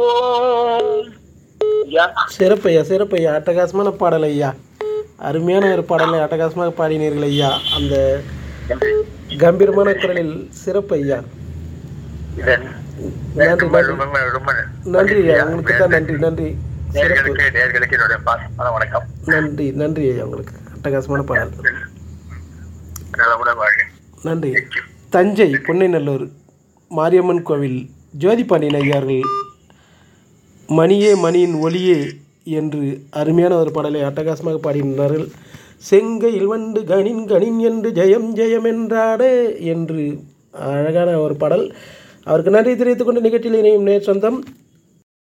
ஐயா சிறப்பையா சிறப்பையா அட்டகாசமான பாடல் ஐயா அருமையான ஒரு பாடலை அட்டகாசமாக பாடினீர்கள் ஐயா அந்த கம்பீரமான குரலில் சிறப்பு ஐயா இதன் நன்றி ரொம்ப நன்றி ரொம்ப ரொம்ப நன்றி ஐயா உங்களுக்கு தான் நன்றி நன்றி சிறப்பு நேர்களுக்கு நேர்களுக்கு என்னுடைய பாசமான வணக்கம் நன்றி நன்றி ஐயா உங்களுக்கு அட்டகாசமான பாடல் நலமுடன் வாழ்க நன்றி தஞ்சை பொன்னைநல்லூர் மாரியம்மன் கோவில் ஜோதி பாண்டியன் ஐயார்கள் மணியே மணியின் ஒளியே என்று அருமையான ஒரு பாடலை அட்டகாசமாக பாடினார்கள் செங்கையில் வண்டு கணின் கணின் என்று ஜெயம் ஜெயம் என்றாடே என்று அழகான ஒரு பாடல் அவருக்கு நன்றி தெரிவித்துக் கொண்டு நிகழ்ச்சியில் இணையும் நேர் சொந்தம்